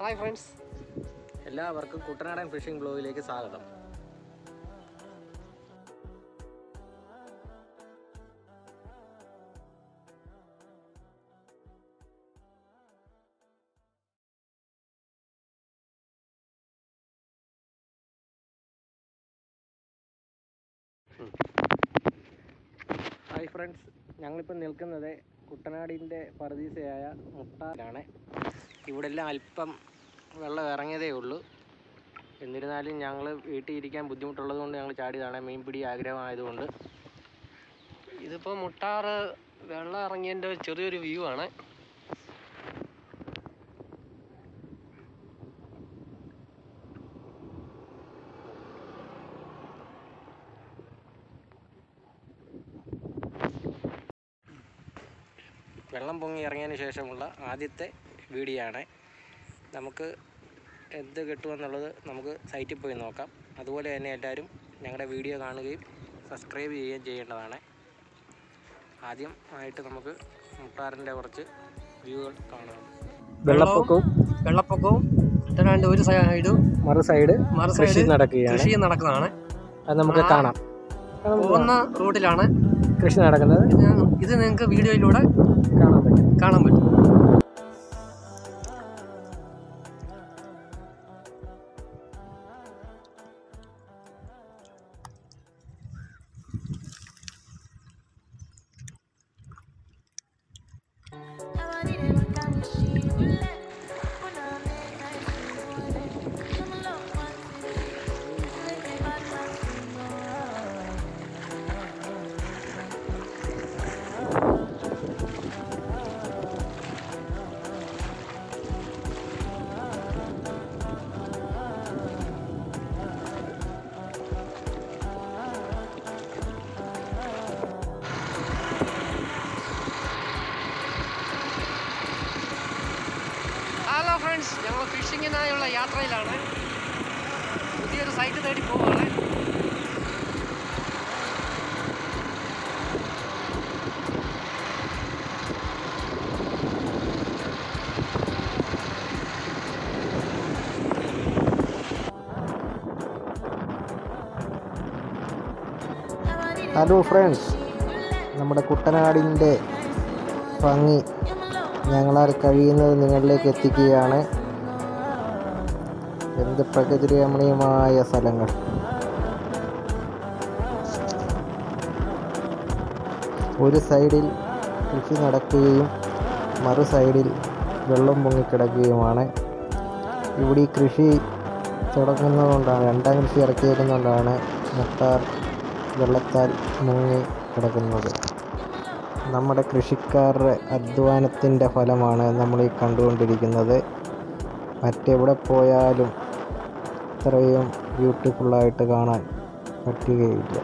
Hi friends എല്ലാവർക്കും കുട്ടനാടൻ phishing ബ്ലോഗിലേക്ക് സ്വാഗതം ഹായ് ഫ്രണ്ട്സ് ഞങ്ങളിപ്പോൾ നിൽക്കുന്നത് കുട്ടനാടിൻ്റെ പറുദീസയായ മുട്ടാലാണ് ഇവിടെ എല്ലാം അല്പം വെള്ളം ഇറങ്ങിയതേ ഉള്ളൂ എന്നിരുന്നാലും ഞങ്ങൾ വീട്ടിൽ ഇരിക്കാൻ ബുദ്ധിമുട്ടുള്ളത് കൊണ്ട് ഞങ്ങൾ ചാടിയതാണ് മീൻ പിടി ആഗ്രഹമായതുകൊണ്ട് ഇതിപ്പോൾ മുട്ടാറ് വെള്ളം ഇറങ്ങിയതിൻ്റെ ചെറിയൊരു വ്യൂ ആണ് വെള്ളം പൊങ്ങി ഇറങ്ങിയതിന് ശേഷമുള്ള ആദ്യത്തെ വീഡിയോ ആണ് നമുക്ക് എന്ത് കിട്ടുമെന്നുള്ളത് നമുക്ക് സൈറ്റിൽ പോയി നോക്കാം അതുപോലെ തന്നെ എല്ലാവരും ഞങ്ങളുടെ വീഡിയോ കാണുകയും സബ്സ്ക്രൈബ് ചെയ്യുകയും ചെയ്യേണ്ടതാണ് ആദ്യം ആയിട്ട് നമുക്ക് മുട്ടാറിൻ്റെ കുറച്ച് വ്യൂകൾ കാണാം വെള്ളപ്പൊക്കവും വെള്ളപ്പൊക്കവും കുട്ടനാടിൻ്റെ ഒരു സൈഡും മറു സൈഡ് മറു കൃഷി സൈഡ് നടക്കുകയാണ് കൃഷി നടക്കുന്നതാണ് അത് നമുക്ക് ആ. കാണാം പോകുന്ന റൂട്ടിലാണ് കൃഷി നടക്കുന്നത് ഇത് ഇത് നിങ്ങൾക്ക് വീഡിയോയിലൂടെ കാണാൻ പറ്റും കാണാൻ പറ്റും ഹലോ ഫ്രണ്ട്സ് ഞങ്ങൾ ഫിഷിങ്ങിനായുള്ള യാത്രയിലാണ് പുതിയൊരു സൈറ്റ് തേടി പോവുകയാണ് ഹലോ ഫ്രണ്ട്സ് നമ്മുടെ കുട്ടനാടിൻ്റെ ഭംഗി ഞങ്ങളാൽ കഴിയുന്നത് നിങ്ങളിലേക്ക് എത്തിക്കുകയാണ് എന്ത് പ്രകൃതി രമണീയമായ സ്ഥലങ്ങൾ ഒരു സൈഡിൽ കൃഷി നടക്കുകയും മറു സൈഡിൽ വെള്ളം പൊങ്ങിക്കിടക്കുകയുമാണ് ഇവിടെ ഈ കൃഷി തുടങ്ങുന്നതുകൊണ്ടാണ് രണ്ടാം കൃഷി ഇറക്കിയേക്കുന്നതുകൊണ്ടാണ് മുട്ടാർ വെള്ളത്താൽ മുങ്ങി കിടക്കുന്നത് നമ്മുടെ കൃഷിക്കാരുടെ അധ്വാനത്തിൻ്റെ ഫലമാണ് നമ്മൾ ഈ കണ്ടുകൊണ്ടിരിക്കുന്നത് മറ്റെവിടെ പോയാലും ഇത്രയും ബ്യൂട്ടിഫുള്ളായിട്ട് കാണാൻ പറ്റുകയില്ല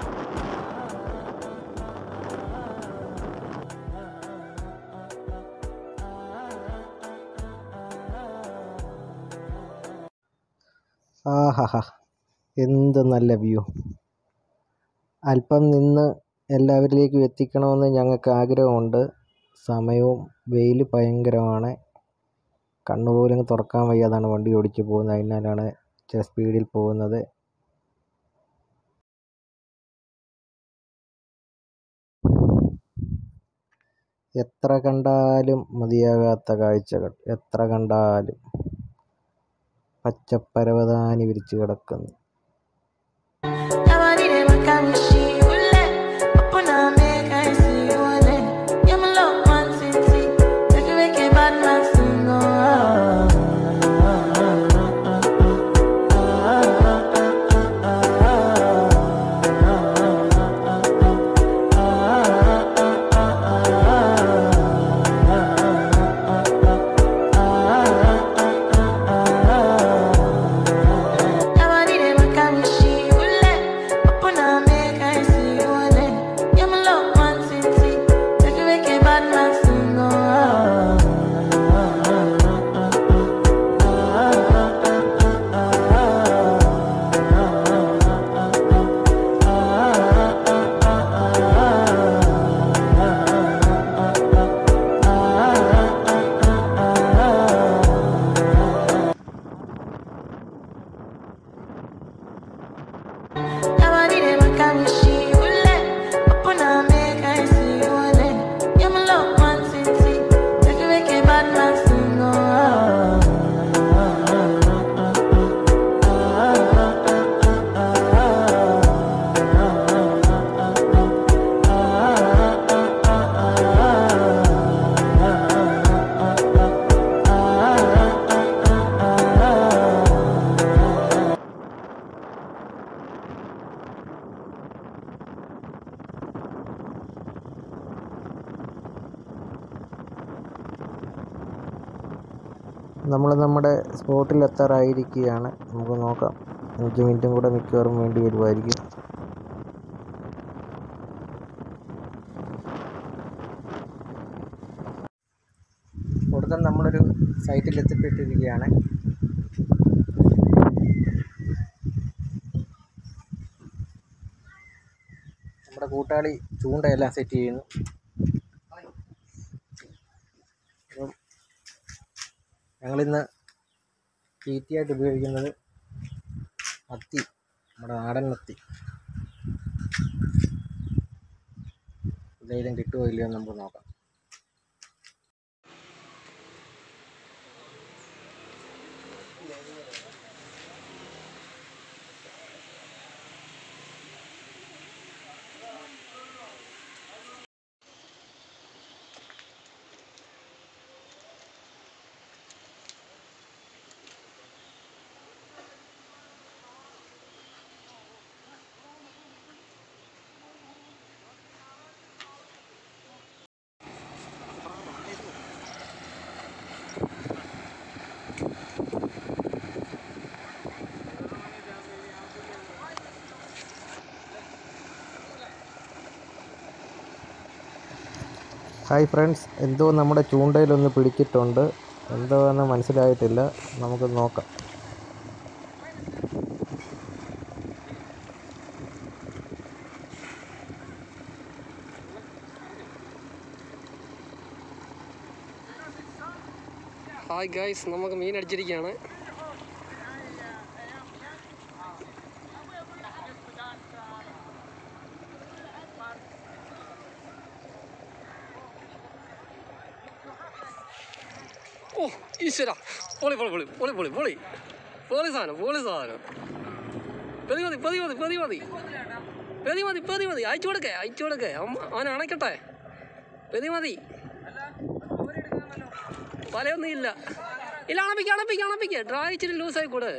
ആഹാ എന്ത് നല്ല വ്യൂ അല്പം നിന്ന് എല്ലാവരിലേക്കും എത്തിക്കണമെന്ന് ഞങ്ങൾക്ക് ആഗ്രഹമുണ്ട് സമയവും വെയിൽ ഭയങ്കരമാണ് കണ്ണുപോലും തുറക്കാൻ വയ്യാതാണ് വണ്ടി ഓടിച്ച് പോകുന്നത് അതിനാലാണ് ഇച്ചിരി സ്പീഡിൽ പോകുന്നത് എത്ര കണ്ടാലും മതിയാകാത്ത കാഴ്ചകൾ എത്ര കണ്ടാലും പച്ചപ്പരവതാനി വിരിച്ചു കിടക്കുന്നു Nobody നമ്മൾ നമ്മുടെ സ്പോട്ടിൽ എത്താറായിരിക്കുകയാണ് നമുക്ക് നോക്കാം അഞ്ച് മിനിറ്റും കൂടെ മിക്കവാറും വേണ്ടി വരുമായിരിക്കും ഉടനെ നമ്മളൊരു സൈറ്റിൽ എത്തിപ്പെട്ടിരിക്കുകയാണ് നമ്മുടെ കൂട്ടാളി ചൂണ്ടയെല്ലാം സെറ്റ് ചെയ്യുന്നു അപ്പം ഞങ്ങളിന്ന് തീറ്റയായിട്ട് ഉപയോഗിക്കുന്നത് മത്തി നമ്മുടെ നാടൻ മത്തി എന്തെങ്കിലും കിട്ടുമോ ഇല്ലയോ എന്ന് നമുക്ക് നോക്കാം ഹായ് ഫ്രണ്ട്സ് എന്തോ നമ്മുടെ ചൂണ്ടയിലൊന്ന് പിടിച്ചിട്ടുണ്ട് എന്തോ എന്ന് മനസ്സിലായിട്ടില്ല നമുക്ക് നോക്കാം ഹായ് ഗൈസ് നമുക്ക് മീൻ അടിച്ചിരിക്കുകയാണ് ഓ ഈശ്വര പൊളി പൊളി പൊളി പൊളി പൊളി പൊളി പൊളി സാധനം പൊളി സാധനം പതി മതി പതി മതി പതി മതി പതി മതി പതി മതി അയച്ചു കൊടുക്കേ അയച്ചു കൊടുക്കേ അവൻ അവൻ അണയ്ക്കട്ടെ പതി മതി വലയൊന്നും ഇല്ല ഇല്ല അണപ്പിക്ക അണപ്പിക്ക അണപ്പിക്ക ഡ്രാ ഇച്ചിരി ലൂസായി കൂടെ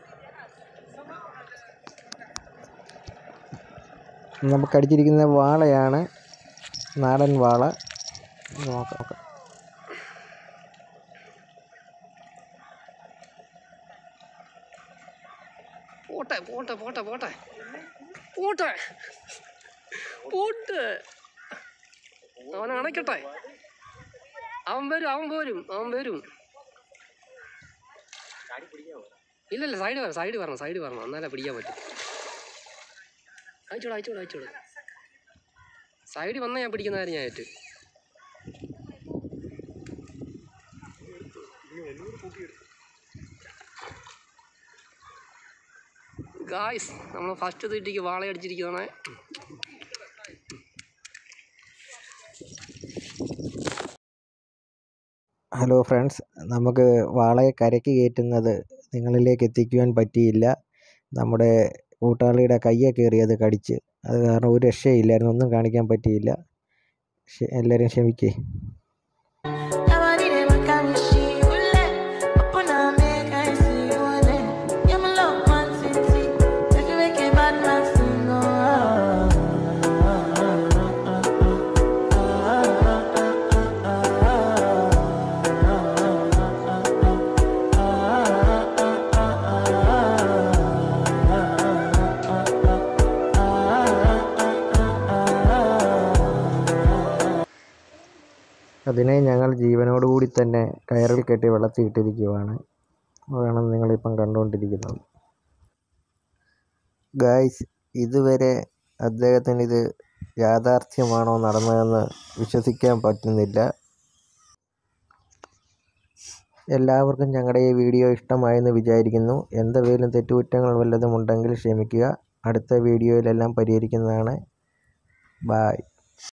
നമുക്ക് അടിച്ചിരിക്കുന്ന വാളയാണ് നാടൻ വാള നോക്കാം നോക്കാം പോട്ടെ പോട്ടെ പോട്ടെ പോട്ടെ പോട്ടെ പോട്ടെ അവൻ അണയ്ക്കട്ടെ അവൻ വരും അവൻ പോരും അവൻ വരും ഇല്ലല്ല സൈഡ് വരണം സൈഡ് വരണം സൈഡ് വരണം എന്നാലേ പിടിക്കാൻ പറ്റും അയച്ചോട് അയച്ചോട് അയച്ചോട് സൈഡിൽ വന്നാൽ ഞാൻ പിടിക്കുന്നതായിരുന്നു ഞാൻ ഏറ്റ് ഗായ്സ് നമ്മൾ ഫസ്റ്റ് തീറ്റിക്ക് വാളയടിച്ചിരിക്കുന്നതാണ് ഹലോ ഫ്രണ്ട്സ് നമുക്ക് വാളയെ കരയ്ക്ക് കയറ്റുന്നത് നിങ്ങളിലേക്ക് എത്തിക്കുവാൻ പറ്റിയില്ല നമ്മുടെ കൂട്ടാളിയുടെ കയ്യെ കയറിയത് കടിച്ച് അത് കാരണം ഒരു രക്ഷയില്ലായിരുന്നു ഒന്നും കാണിക്കാൻ പറ്റിയില്ല ക്ഷ- എല്ലാവരും ക്ഷമിക്കേ Nobody dey want come she ule. Open up, make I see you again. Yeah, my love, man, city. Take you make a bad man sing. Oh, അതിനെ ഞങ്ങൾ ജീവനോടുകൂടി തന്നെ കയറിൽ കെട്ടി വെള്ളത്തിയിട്ടിരിക്കുവാണ് അതാണ് നിങ്ങളിപ്പം കണ്ടുകൊണ്ടിരിക്കുന്നത് ഗായ്സ് ഇതുവരെ അദ്ദേഹത്തിന് ഇത് യാഥാർത്ഥ്യമാണോ നടന്നതെന്ന് വിശ്വസിക്കാൻ പറ്റുന്നില്ല എല്ലാവർക്കും ഞങ്ങളുടെ ഈ വീഡിയോ ഇഷ്ടമായെന്ന് വിചാരിക്കുന്നു എന്തെങ്കിലും തെറ്റുകുറ്റങ്ങൾ വല്ലതും ഉണ്ടെങ്കിൽ ക്ഷമിക്കുക അടുത്ത വീഡിയോയിലെല്ലാം പരിഹരിക്കുന്നതാണ് ബായ്